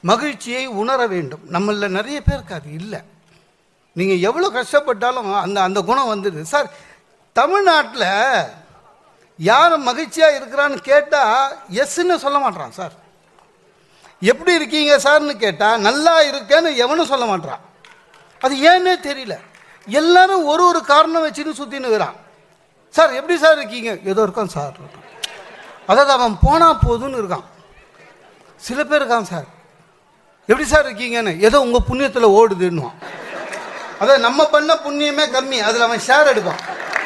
மகிழ்ச்சியை உணர வேண்டும் நம்மள நிறைய பேருக்கு அது இல்லை நீங்கள் எவ்வளோ கஷ்டப்பட்டாலும் அந்த அந்த குணம் வந்துடுது சார் தமிழ்நாட்டில் யார் மகிழ்ச்சியாக இருக்கிறான்னு கேட்டால் எஸ்ன்னு சொல்ல மாட்றான் சார் எப்படி இருக்கீங்க சார்னு கேட்டால் நல்லா இருக்கேன்னு எவனும் சொல்ல மாட்றான் அது ஏன்னே தெரியல எல்லாரும் ஒரு ஒரு காரணம் வச்சுன்னு சுற்றின்னு இருக்கிறான் சார் எப்படி சார் இருக்கீங்க ஏதோ இருக்கான் சார் அதாவது அவன் போனால் போதும்னு இருக்கான் சில பேர் இருக்கான் சார் எப்படி சார் இருக்கீங்கன்னு ஏதோ உங்கள் புண்ணியத்தில் ஓடுதுன்னுவான் அதாவது நம்ம பண்ண புண்ணியமே கம்மி அதில் அவன் ஷேர் எடுப்பான்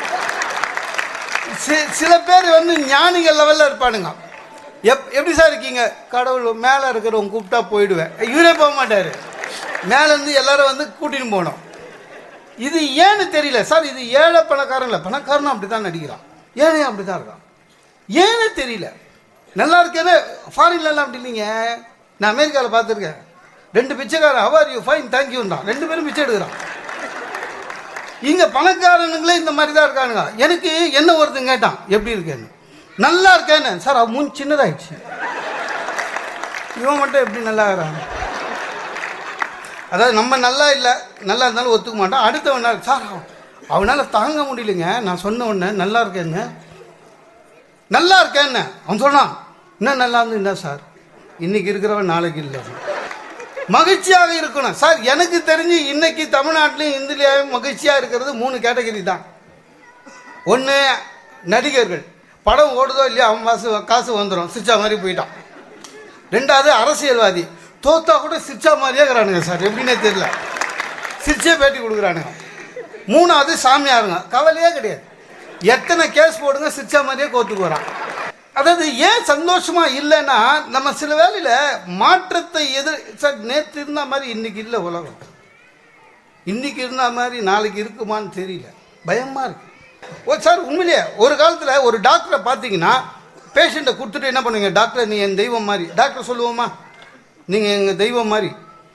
சி- சில பேர் வந்து ஞானிகள் லெவலில் இருப்பானுங்க எப் எப்படி சார் இருக்கீங்க கடவுள் மேலே இருக்கிறவங்க கூப்பிட்டா போயிடுவேன் இவரே போக மாட்டார் மேலேருந்து எல்லாரும் வந்து கூட்டின்னு போகணும் இது ஏன்னு தெரியல சார் இது ஏழை பணக்காரன் இல்லை பணக்காரனும் அப்படி தான் நடிக்கிறான் ஏழை அப்படி தான் இருக்கான் ஏன்னு தெரியல நல்லா இருக்கேன்னு ஃபாரின்லலாம் அப்படி இல்லைங்க நான் அமெரிக்காவில் பார்த்துருக்கேன் ரெண்டு பிச்சைக்காரன் ஹவர் யூ ஃபைன் தேங்க்யூன்றான் ரெண்டு பேரும் பிச்சை எடுக்கிறான் இங்க பணக்காரனுங்களே இந்த மாதிரி தான் இருக்கானுங்க எனக்கு என்ன ஒருத்தன் கேட்டான் எப்படி இருக்கேன்னு நல்லா இருக்கேன்னு சார் அவன் மூஞ்சி சின்னதாயிடுச்சு இவன் மட்டும் எப்படி நல்லா இருக்கிறான் அதாவது நம்ம நல்லா இல்லை நல்லா இருந்தாலும் ஒத்துக்க மாட்டான் அடுத்தவன் நாள், சார் அவன் அவனால் தாங்க முடியலைங்க நான் சொன்ன உடனே நல்லா இருக்கேன்னு நல்லா இருக்கேன்னு அவன் சொன்னான் இன்னும் நல்லா இருந்து என்ன சார் இன்னைக்கு இருக்கிறவன் நாளைக்கு இல்லை மகிழ்ச்சியாக இருக்கணும் சார் எனக்கு தெரிஞ்சு இன்னைக்கு தமிழ்நாட்டிலையும் இந்தியாவும் மகிழ்ச்சியாக இருக்கிறது மூணு கேட்டகரி தான் ஒன்று நடிகர்கள் படம் ஓடுதோ இல்லையா அவன் காசு காசு வந்துடும் சிரிச்சா மாதிரி போயிட்டான் ரெண்டாவது அரசியல்வாதி தோத்தா கூட சிரிச்சா மாதிரியே இருக்கிறானுங்க சார் எப்படின்னே தெரியல சிரிச்சே பேட்டி கொடுக்குறானுங்க மூணாவது சாமியாருங்க கவலையே கிடையாது எத்தனை கேஸ் போடுங்க சிரிச்சா மாதிரியே கோத்துக்கு வரான் அதாவது ஏன் சந்தோஷமா இல்லைன்னா நம்ம சில வேளையில மாற்றத்தை எதிர் சார் நேற்று இருந்த மாதிரி இன்னைக்கு இல்லை உலகம் இன்னைக்கு இருந்த மாதிரி நாளைக்கு இருக்குமான்னு தெரியல பயமா இருக்கு ஓ சார் உண்மையிலேயே ஒரு காலத்தில் ஒரு டாக்டரை பார்த்தீங்கன்னா பேஷண்ட்டை கொடுத்துட்டு என்ன பண்ணுவீங்க டாக்டர் நீ என் தெய்வம் மாதிரி டாக்டர் சொல்லுவோமா நீங்கள் எங்கள் தெய்வம் மாதிரி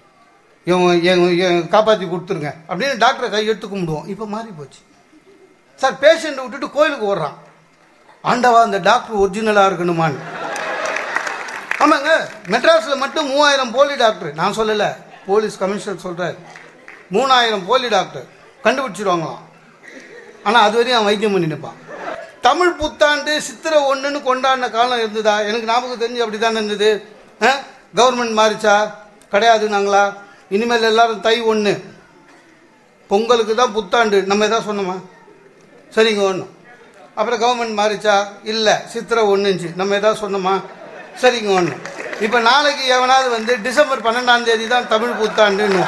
என் காப்பாற்றி கொடுத்துருங்க அப்படின்னு டாக்டரை கை எடுத்து கும்பிடுவோம் இப்போ மாறி போச்சு சார் பேஷண்ட்டை விட்டுட்டு கோயிலுக்கு ஓடுறான் ஆண்டவா அந்த டாக்டர் ஒரிஜினலாக இருக்கணுமான்னு ஆமாங்க மெட்ராஸில் மட்டும் மூவாயிரம் போலி டாக்டர் நான் சொல்லலை போலீஸ் கமிஷனர் சொல்கிறார் மூணாயிரம் போலி டாக்டர் கண்டுபிடிச்சிடுவாங்களாம் ஆனால் அது வரையும் அவன் வைத்தியம் பண்ணி நிற்பான் தமிழ் புத்தாண்டு சித்திரை ஒன்றுன்னு கொண்டாடின காலம் இருந்ததா எனக்கு ஞாபகம் தெரிஞ்சு அப்படி தானே இருந்தது கவர்மெண்ட் மாறிச்சா கிடையாது நாங்களா இனிமேல் எல்லாரும் தை ஒன்று பொங்கலுக்கு தான் புத்தாண்டு நம்ம எதாவது சொன்னோமா சரிங்க ஒன்று அப்புறம் கவர்மெண்ட் மாறிச்சா இல்லை சித்திரை ஒன்றுச்சு நம்ம எதாவது சொன்னோமா சரிங்க ஒன்று இப்போ நாளைக்கு எவனாவது வந்து டிசம்பர் பன்னெண்டாம் தேதி தான் தமிழ் புத்தாண்டுன்னு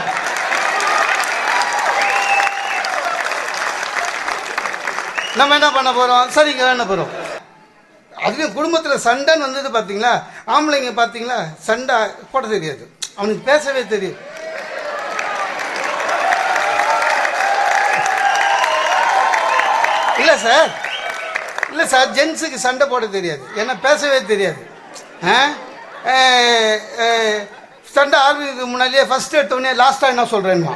நம்ம என்ன பண்ண போகிறோம் சரிங்க என்ன போகிறோம் அதுலேயும் குடும்பத்தில் சண்டைன்னு வந்தது பார்த்தீங்களா ஆம்பளைங்க பார்த்தீங்களா சண்டை போட தெரியாது அவனுக்கு பேசவே தெரியும் இல்லை சார் இல்லை சார் ஜென்ஸுக்கு சண்டை போட தெரியாது ஏன்னா பேசவே தெரியாது ஆ? ஏ, ஏ, சண்டை ஆரம்பிக்கிறதுக்கு முன்னாடியே ஃபர்ஸ்ட் எடுத்தோடனே லாஸ்ட்டாக என்ன சொல்கிறேன்னு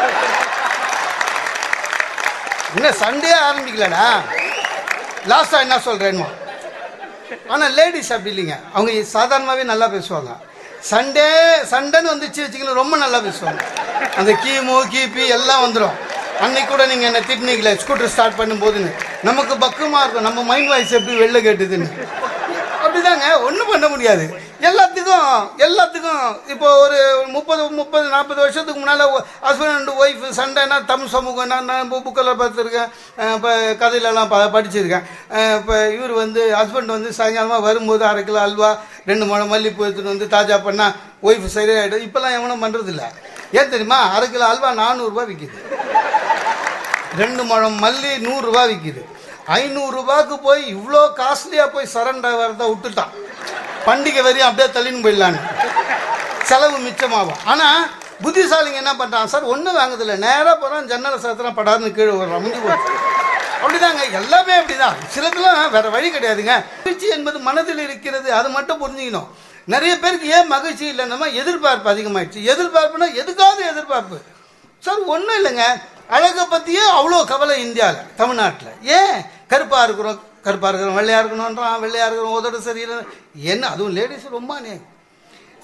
என்ன சண்டையே ஆரம்பிக்கலடா லாஸ்ட்டாக என்ன சொல்கிறேன்னு ஆனால் லேடிஸ் அப்படி இல்லைங்க அவங்க சாதாரணமாகவே நல்லா பேசுவாங்க சண்டே சண்டைன்னு வந்துச்சு வச்சுக்கணும் ரொம்ப நல்லா பேசுவாங்க அந்த கீமு கீபி எல்லாம் வந்துடும் அன்னைக்கு கூட நீங்கள் என்ன திட்டினீங்களே ஸ்கூட்டர் ஸ்டார்ட் பண்ணும்போதுன்னு நமக்கு பக்கமாக இருக்கும் நம்ம மைண்ட் வாய்ஸ் எப்படி வெளில கேட்டுதுன்னு அப்படிதாங்க ஒன்றும் பண்ண முடியாது எல்லாத்துக்கும் எல்லாத்துக்கும் இப்போ ஒரு முப்பது முப்பது நாற்பது வருஷத்துக்கு முன்னால் ஹஸ்பண்ட் அண்ட் ஒய்ஃப் சண்டைனா தமிழ் சமூகம் நான் நான் புக்கில் பார்த்துருக்கேன் இப்போ கதையிலலாம் ப படிச்சிருக்கேன் இப்போ இவர் வந்து ஹஸ்பண்ட் வந்து சாயங்காலமாக வரும்போது அரை கிலோ அல்வா ரெண்டு முழம் மல்லிப்பூ எடுத்துகிட்டு வந்து தாஜா பண்ணால் ஒய்ஃப் சரியாயிடும் இப்போல்லாம் எவனும் பண்ணுறதில்ல ஏன் தெரியுமா அரை கிலோ அல்வா நானூறுரூவா விற்கிது ரெண்டு முழம் மல்லி நூறுரூவா விற்கிது ஐநூறுரூபாக்கு போய் இவ்வளோ காஸ்ட்லியாக போய் சரண்டர் வரத விட்டுட்டான் பண்டிகை வரையும் அப்படியே தள்ளின்னு போயிடலான்னு செலவு மிச்சமாகும் ஆனால் புத்திசாலிங்க என்ன பண்ணுறான் சார் ஒன்றும் வாங்குதில்ல நேராக போகிறான் ஜன்னலை சாத்திரம் படாதுன்னு கீழே வர்றான் முடிஞ்சு போச்சு அப்படிதாங்க எல்லாமே அப்படிதான் சிலதுலாம் வேற வழி கிடையாதுங்க மகிழ்ச்சி என்பது மனதில் இருக்கிறது அது மட்டும் புரிஞ்சுக்கணும் நிறைய பேருக்கு ஏன் மகிழ்ச்சி இல்லைன்னா எதிர்பார்ப்பு அதிகமாயிடுச்சு எதிர்பார்ப்புனா எதுக்காவது எதிர்பார்ப்பு சார் ஒன்றும் இல்லைங்க அழகை பற்றியே அவ்வளோ கவலை இந்தியாவில் தமிழ்நாட்டில் ஏன் கருப்பாக இருக்கிறோம் கருப்பாக இருக்கிறோம் வெள்ளையாக இருக்கணுன்றான் வெள்ளையாக இருக்கிறோம் உதடு சரியில்லை என்ன அதுவும் லேடிஸ் ரொம்ப அநியாயம்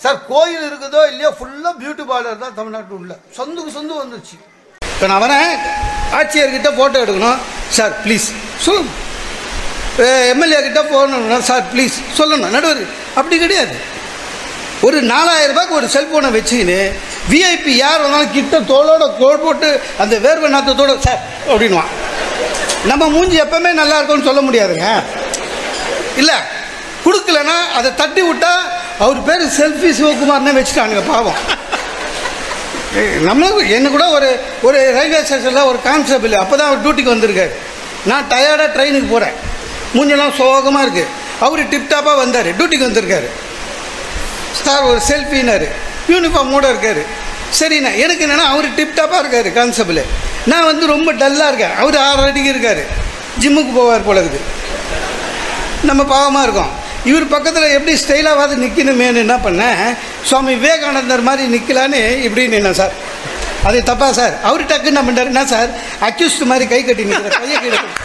சார் கோயில் இருக்குதோ இல்லையோ ஃபுல்லாக பியூட்டி பார்லர் தான் தமிழ்நாட்டு உள்ள சொந்துக்கு சொந்து வந்துச்சு இப்போ நான் வரேன் ஆட்சியர்கிட்ட ஃபோட்டோ எடுக்கணும் சார் ப்ளீஸ் சொல்லுங்க எம்எல்ஏ கிட்ட போகணும்னா சார் ப்ளீஸ் சொல்லணும் நடுவர் அப்படி கிடையாது ஒரு நாலாயிரம் ரூபாய்க்கு ஒரு செல்போனை வச்சுக்கின்னு விஐபி யார் வந்தாலும் கிட்ட தோளோட கோல் போட்டு அந்த வேர்வை நாத்தத்தோட சார் அப்படின்வான் நம்ம மூஞ்சி எப்பவுமே நல்லா இருக்கும்னு சொல்ல முடியாதுங்க இல்லை கொடுக்கலன்னா அதை தட்டி விட்டா அவர் பேர் செல்ஃபி சிவகுமார்னே வச்சுட்டானுங்க பாவம் ஏய், நம்மளுக்கு என்ன கூட ஒரு ஒரு ரயில்வே ஸ்டேஷனில் ஒரு கான்ஸ்டபிள் அப்போ தான் அவர் டியூட்டிக்கு வந்திருக்காரு நான் டயர்டாக ட்ரெயினுக்கு போகிறேன் மூஞ்செல்லாம் சோகமாக இருக்குது அவர் டிப்டாப்பாக வந்தார் டியூட்டிக்கு வந்திருக்காரு சார் ஒரு செல்ஃபின்னாரு யூனிஃபார்மோட இருக்காரு சரிண்ணா எனக்கு என்னென்னா அவர் டிப்டாப்பாக இருக்காரு கான்ஸ்டபிள் நான் வந்து ரொம்ப டல்லாக இருக்கேன் அவர் ஆறு அடிக்கு இருக்காரு ஜிம்முக்கு போவார் போல இருக்குது நம்ம பாவமாக இருக்கோம் இவர் பக்கத்தில் எப்படி ஸ்டைலாவது நிற்கணுமேனு என்ன பண்ணேன் சுவாமி விவேகானந்தர் மாதிரி நிற்கலான்னு இப்படி நின்னேன் சார் அது தப்பா சார் அவர் டக்குன்னு என்ன பண்ணாரு என்ன சார் அக்யூஸ்ட் மாதிரி கை கட்டி நிற்கிற கையை கீழே போட்டு.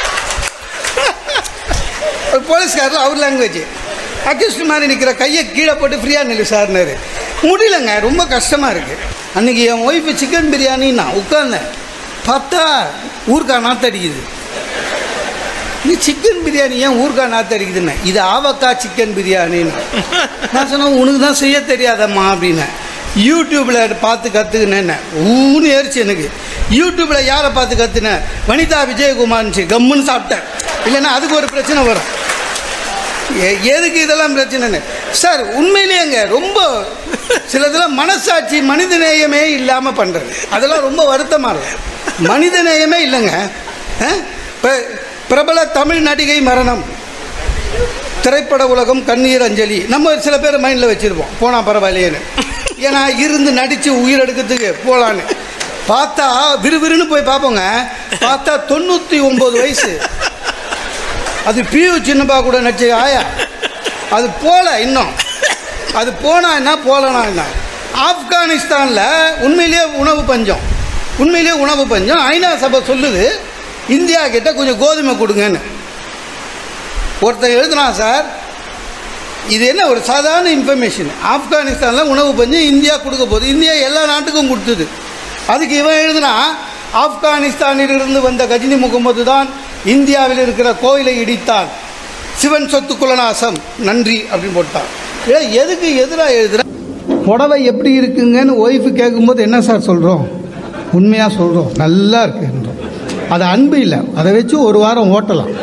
ஒரு போலீஸ்காரில் அவர் லாங்குவேஜ் அக்யூஸ்ட் மாதிரி நிற்கிற கையை கீழே போட்டு ஃப்ரீயாக நில்லு சார்னாரு முடியலங்க ரொம்ப கஷ்டமாக இருக்குது அன்றைக்கி என் ஒய்ஃபு சிக்கன் பிரியாணி நான் உட்காந்தேன் பார்த்தா ஊர்க்கா நாத்தடிக்குது நீ சிக்கன் பிரியாணி ஏன் ஊர்க்கா நாத்தடிக்குதுன்னு இது ஆவக்கா சிக்கன் பிரியாணின்னு நான் சொன்னேன் உனக்கு தான் செய்ய தெரியாதம்மா அப்படின்னேன் யூடியூப்பில் பார்த்து கற்றுக்கினேன் ஊன்னு ஏறிச்சு எனக்கு யூடியூப்பில் யாரை பார்த்து கற்றுனேன் வனிதா விஜயகுமார்னுச்சு கம்முன்னு சாப்பிட்டேன் இல்லைன்னா அதுக்கு ஒரு பிரச்சனை வரும் எ- எதுக்கு இதெல்லாம் பிரச்சனைன்னு சார் உண்மையிலேயேங்க ரொம்ப சிலதெல்லாம் மனசாட்சி மனிதநேயமே இல்லாமல் பண்ணுறது அதெல்லாம் ரொம்ப வருத்தமாக இருக்கும் மனிதநேயமே இல்லைங்க அஹ்? இப்ப பிரபல தமிழ் நடிகை மரணம் திரைப்பட உலகம் கண்ணீர் அஞ்சலி நம்ம சில பேர் மைண்டில் வச்சுருப்போம் போனால் பரவாயில்லையேன்னு ஏன்னா இருந்து நடித்து உயிர் எடுக்கிறதுக்கு போகலான்னு பார்த்தா விறுவிறுன்னு போய் பார்ப்போங்க பார்த்தா தொண்ணூற்றி ஒம்பது வயசு அது பியூ சின்னப்பா கூட நடிச்ச ஆயா அது போல இன்னும் அது போனா என்ன போலனா என்ன ஆப்கானிஸ்தானில் உண்மையிலேயே உணவு பஞ்சம் உண்மையிலேயே உணவு பஞ்சம் ஐநா சபை சொல்லுது இந்தியா கிட்ட கொஞ்சம் கோதுமை கொடுங்கன்னு ஒருத்தன் எழுதுனான் சார் இது என்ன ஒரு சாதாரண இன்ஃபர்மேஷன் ஆப்கானிஸ்தானில் உணவு பஞ்சம் இந்தியா கொடுக்க போகுது இந்தியா எல்லா நாட்டுக்கும் கொடுத்தது அதுக்கு இவன் எழுதுனா ஆப்கானிஸ்தானிலிருந்து வந்த கஜினி முகமது தான் இந்தியாவில் இருக்கிற கோயிலை இடித்தான் சிவன் சொத்து குலநாசம் நன்றி அப்படின்னு போட்டான் ஏன் எதுக்கு எதிராக எழுதுற புடவை எப்படி இருக்குங்கன்னு ஒய்ஃபு கேட்கும்போது என்ன சார் சொல்கிறோம் உண்மையாக சொல்கிறோம் நல்லா இருக்குன்றோம் அது அன்பு இல்லை அதை வச்சு ஒரு வாரம் ஓட்டலாம்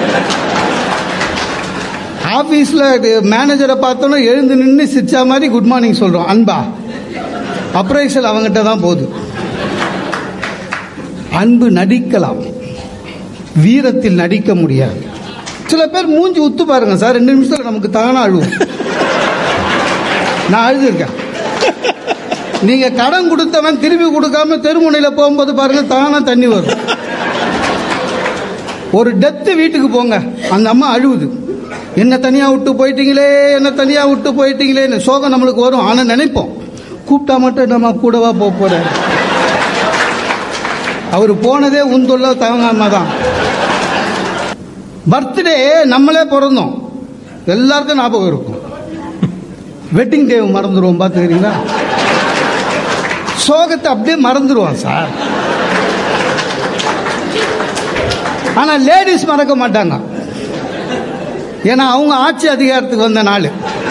ஆஃபீஸில் மேனேஜரை பார்த்தோன்னா எழுந்து நின்று சிரிச்சா மாதிரி குட் மார்னிங் சொல்கிறோம் அன்பா அப்ரைசல் அவங்ககிட்ட தான் போகுது அன்பு நடிக்கலாம் வீரத்தில் நடிக்க முடியாது சில பேர் மூஞ்சி உத்து பாருங்க சார் ரெண்டு நிமிஷத்தில் நமக்கு தானாக அழுவும் நான் அழுதுருக்கேன் நீங்க கடன் கொடுத்தவன் திருப்பி கொடுக்காம தெருமுனையில் போகும்போது பாருங்க தானா தண்ணி வரும் ஒரு டெத்து வீட்டுக்கு போங்க அந்த அம்மா அழுவுது என்ன தனியா விட்டு போயிட்டீங்களே என்ன தனியா விட்டு போயிட்டீங்களேன்னு சோகம் நம்மளுக்கு வரும் ஆனா நினைப்போம் கூப்பிட்டா மட்டும் நம்ம கூடவா போக போறாரு அவர் போனதே உந்துள்ள தவங்காம தான் பர்த்டே நம்மளே பிறந்தோம் எல்லாருக்கும் ஞாபகம் இருக்கும் வெட்டிங் டே மறந்துடுவோம் பார்த்துக்கிறீங்களா சோகத்தை அப்படியே மறந்துடுவோம் சார் ஆனா லேடிஸ் மறக்க மாட்டாங்க ஏன்னா அவங்க ஆட்சி அதிகாரத்துக்கு வந்த நாள்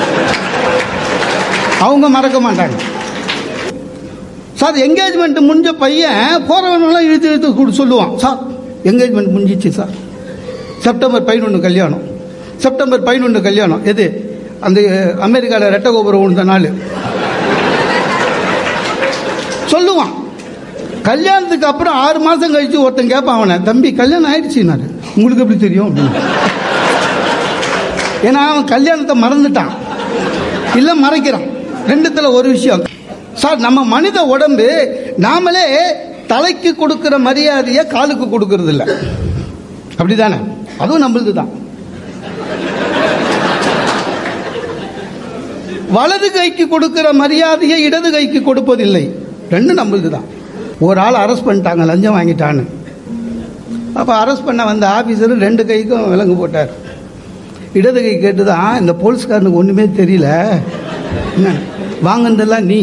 அவங்க மறக்க மாட்டாங்க சார் என்கேஜ்மெண்ட் முடிஞ்ச பையன் போறவனெல்லாம் இழுத்து இழுத்து கொடு சொல்லுவான் சார் என்கேஜ்மெண்ட் முடிஞ்சிச்சு சார் செப்டம்பர் பதினொன்று கல்யாணம் செப்டம்பர் பதினொன்று கல்யாணம் எது அந்த அமெரிக்காவில் ரெட்ட கோபுரம் உழுந்த நாள் சொல்லுவான் கல்யாணத்துக்கு அப்புறம் ஆறு மாதம் கழிச்சு ஒருத்தன் கேட்பான் அவனை தம்பி கல்யாணம் ஆயிடுச்சுன்னாரு உங்களுக்கு எப்படி தெரியும் அப்படின்னு ஏன்னா அவன் கல்யாணத்தை மறந்துட்டான் இல்லை மறைக்கிறான் ரெண்டுத்துல ஒரு விஷயம் சார் நம்ம மனித உடம்பு நாமளே தலைக்கு கொடுக்கிற மரியாதையை காலுக்கு கொடுக்கறது இல்லை அப்படிதானே அதுவும் நம்மளது தான் வலது கைக்கு கொடுக்கிற மரியாதையை இடது கைக்கு கொடுப்பதில்லை ரெண்டும் நம்மளது தான் ஒரு ஆள் அரெஸ்ட் பண்ணிட்டாங்க லஞ்சம் வாங்கிட்டான்னு அப்போ அரெஸ்ட் பண்ண வந்த ஆஃபீஸர் ரெண்டு கைக்கும் விலங்கு போட்டார் இடது கை கேட்டு தான் இந்த போலீஸ்காரனுக்கு ஒன்றுமே தெரியல என்ன வாங்கினதெல்லாம் நீ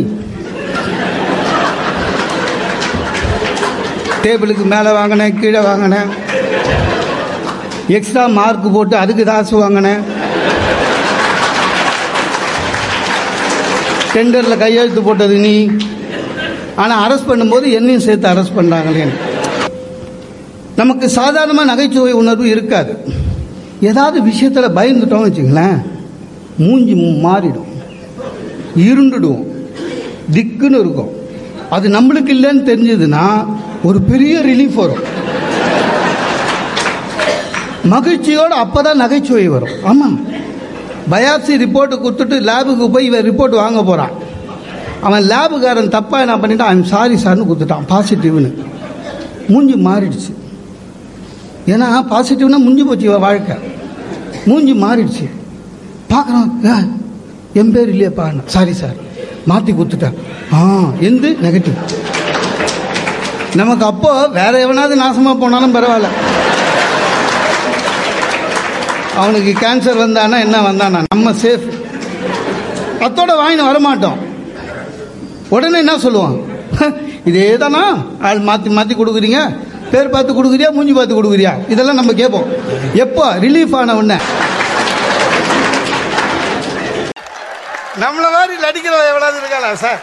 டேபிளுக்கு மேலே வாங்கினேன் கீழே வாங்கினேன் எக்ஸ்ட்ரா மார்க் போட்டு அதுக்கு காசு வாங்கினேன் டெண்டரில் கையெழுத்து போட்டது நீ ஆனால் அரெஸ்ட் பண்ணும்போது என்னையும் சேர்த்து அரெஸ்ட் பண்ணுறாங்களேன்னு நமக்கு சாதாரணமாக நகைச்சுவை உணர்வு இருக்காது ஏதாவது விஷயத்தில் பயந்துட்டோம் வச்சுங்களேன் மூஞ்சி மாறிடும் இருண்டுடுவோம் திக்குன்னு இருக்கும் அது நம்மளுக்கு இல்லைன்னு தெரிஞ்சதுன்னா ஒரு பெரிய ரிலீஃப் வரும் மகிழ்ச்சியோடு அப்பதான் நகைச்சுவை வரும் ஆமாம் பயாப்சி ரிப்போர்ட்டு கொடுத்துட்டு லேபுக்கு போய் இவன் ரிப்போர்ட் வாங்க போகிறான் அவன் லேபுக்காரன் தப்பாக என்ன பண்ணிட்டான் ஐம் சாரி சார்னு கொடுத்துட்டான் பாசிட்டிவ்னு மூஞ்சி மாறிடுச்சு ஏன்னா பாசிட்டிவ்னா முடிஞ்சு போச்சு இவன் வாழ்க்கை மூஞ்சி மாறிடுச்சு பார்க்குறோம் என் பேர் இல்லையப்பா சாரி சார் மாற்றி கொடுத்துட்டேன் ஆ எந்த நெகட்டிவ் நமக்கு அப்போ வேற எவனாவது நாசமாக போனாலும் பரவாயில்ல அவனுக்கு கேன்சர் வந்தானா என்ன வந்தானா நம்ம சேஃப் அத்தோட வாங்கின்னு வரமாட்டோம் உடனே என்ன சொல்லுவான் இதே தானா ஆள் மாற்றி மாற்றி கொடுக்குறீங்க பேர் பார்த்து கொடுக்குறியா மூஞ்சி பார்த்து கொடுக்குறியா இதெல்லாம் நம்ம கேட்போம் எப்போ ரிலீஃப் ஆன உடனே நம்மள மாதிரி நடிக்கிறவன் எவ்வளவு இருக்காளா சார்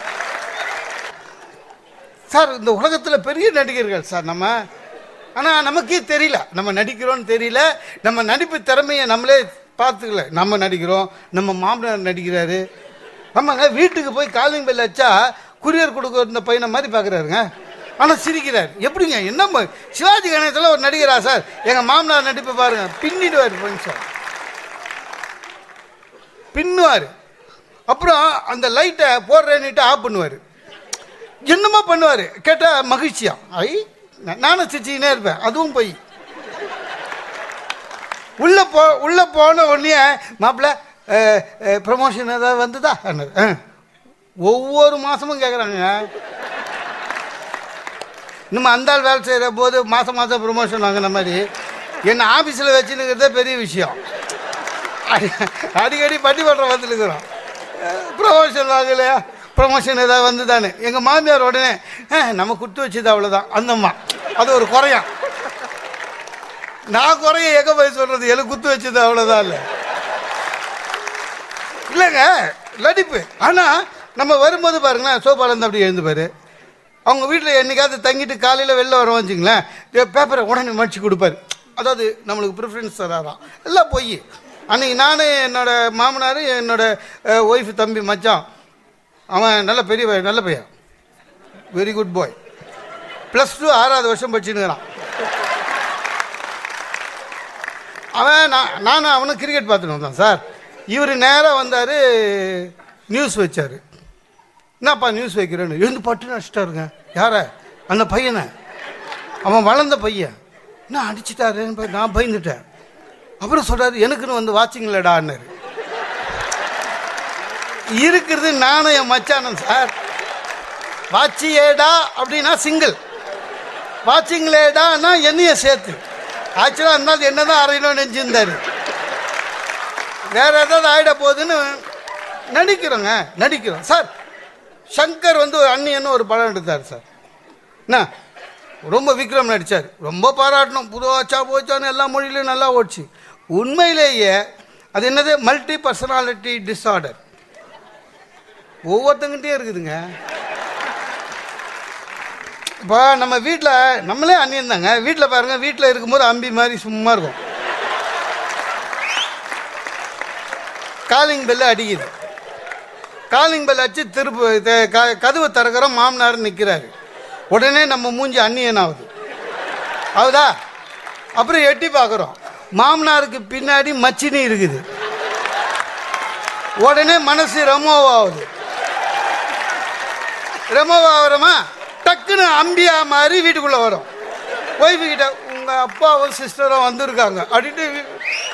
சார் இந்த உலகத்தில் பெரிய நடிகர்கள் சார் நம்ம ஆனால் நமக்கே தெரியல நம்ம நடிக்கிறோம்னு தெரியல நம்ம நடிப்பு திறமையை நம்மளே பார்த்துக்கல நம்ம நடிக்கிறோம் நம்ம மாமனார் நடிக்கிறாரு ஆமாங்க வீட்டுக்கு போய் காலிங் பெல் வச்சா குரியர் கொடுக்குற இந்த பையனை மாதிரி பார்க்குறாருங்க ஆனால் சிரிக்கிறார் எப்படிங்க என்ன ம- சிவாஜி கணேசத்தில் ஒரு நடிகரா சார் எங்கள் மாமனார் நடிப்பை பாருங்க பின்னிடுவார் சார் பின்னுவார் அப்புறம் அந்த லைட்டை போடுறேன்னுட்டு ஆஃப் பண்ணுவார் என்னமோ பண்ணுவார் கேட்டால் மகிழ்ச்சியா ஐ நா- நானும் சிரிச்சுக்கினே இருப்பேன் அதுவும் போய் உள்ள போ உள்ள போன உடனே மாப்பிள்ள ப்ரமோஷன் ஏதாவது வந்ததா அண்ணாரு. "ஆ." ஒவ்வொரு மாசமும் கேட்குறாங்க நம்ம அந்த ஆள் வேலை செய்கிற போது மாதம் மாதம் ப்ரொமோஷன் வாங்கின மாதிரி என்னை ஆஃபீஸில் வச்சுன்னுக்கிறதே பெரிய விஷயம் அடி- அடிக்கடி பட்டி பண்ற வந்துருக்குறோம் ப்ரமோஷன் வாங்கலையா ப்ரமோஷன் ஏதாவது வந்துதானே எங்கள் மாமியார் உடனே "அஹ், நம்ம குட்டு வச்சது அவ்வளோதான் அந்தம்மா அது ஒரு குறையா நான் குறைய எங்க போய் சொல்றது எனக்கு குத்து வச்சது அவ்வளோதான் இல்லை இல்லைங்க நடிப்பு ஆனால் நம்ம வரும்போது பாருங்களேன் சோபாலேருந்து அப்படி எழுந்துப்பாரு அவங்க வீட்டில் என்னைக்காவது தங்கிட்டு காலையில் வெளில வரோம் வச்சுங்களேன் பேப்பரை உடனே மடிச்சு கொடுப்பாரு அதாவது நம்மளுக்கு ப்ரிஃபரன்ஸ் தராராம் எல்லாம் பொய் அன்னைக்கு நான் என்னோட மாமனார் என்னோட ஒய்ஃப் தம்பி மச்சான் அவன் நல்ல பெரிய பையன் நல்ல பையன் very good boy plus two ஆறாவது வருஷம் படிச்சுன்னுக்கிறான் அவன் நான் நான் அவனும் கிரிக்கெட் பார்த்துட்டு வந்தான் சார் இவர் நேராக வந்தார் நியூஸ் வச்சார் என்னப்பா நியூஸ் வைக்கிறேன்னு எழுந்து பட்டுன்னு அடிச்சிட்டாருங்க யார அந்த பையனை அவன் வளர்ந்த பையன் என்ன அடிச்சிட்டாருன்னு போய் நான் பயந்துட்டேன் அப்புறம் சொல்றாரு எனக்குன்னு வந்து வாட்சிங்களடான்னாரு இருக்கிறது நானும் என் மச்சானும் சார் வாட்சியேடா அப்படின்னா சிங்கிள் வாட்சிங்களேடான்னா என்னைய சேர்த்து ஆக்சுவலாக இருந்தாலும் என்ன தான் அரையணும் நினச்சிருந்தாரு வேற ஏதாவது ஆயிட போகுதுன்னு நடிக்கிறோங்க நடிக்கிறோம் சார் சங்கர் வந்து ஒரு அண்ணியன்னு ஒரு படம் எடுத்தார் சார் என்ன ரொம்ப விக்ரம் நடித்தார் ரொம்ப பாராட்டணும் புதுவாச்சா போச்சான்னு எல்லா மொழியிலையும் நல்லா ஓடிச்சு உண்மையிலேயே அது என்னது மல்டி பர்சனாலிட்டி டிஸார்டர் ஒவ்வொருத்தங்கிட்டே இருக்குதுங்க இப்போ நம்ம வீட்டில் நம்மளே அண்ணியம் தாங்க வீட்டில் பாருங்க வீட்டில் இருக்கும்போது அம்பி மாதிரி சும்மா இருக்கும் காலிங் பெல் அடிக்குது காலிங் பெல் அடிச்சு திருப்பு த- க- கதவு திறக்கிறோம் மாமனார் நிற்கிறாரு உடனே நம்ம மூஞ்சி அந்நியன் ஆகுது ஆகுதா அப்புறம் எட்டி பார்க்குறோம் மாமனாருக்கு பின்னாடி மச்சினி இருக்குது உடனே மனசு ரெமோவ் ஆகுது ரெமோவ் ஆகிறோமா டக்குன்னு அம்பியா மாதிரி வீட்டுக்குள்ளே வரும் ஒய்ஃபு கிட்ட உங்கள் அப்பாவும் சிஸ்டரும் வந்திருக்காங்க அப்படின்ட்டு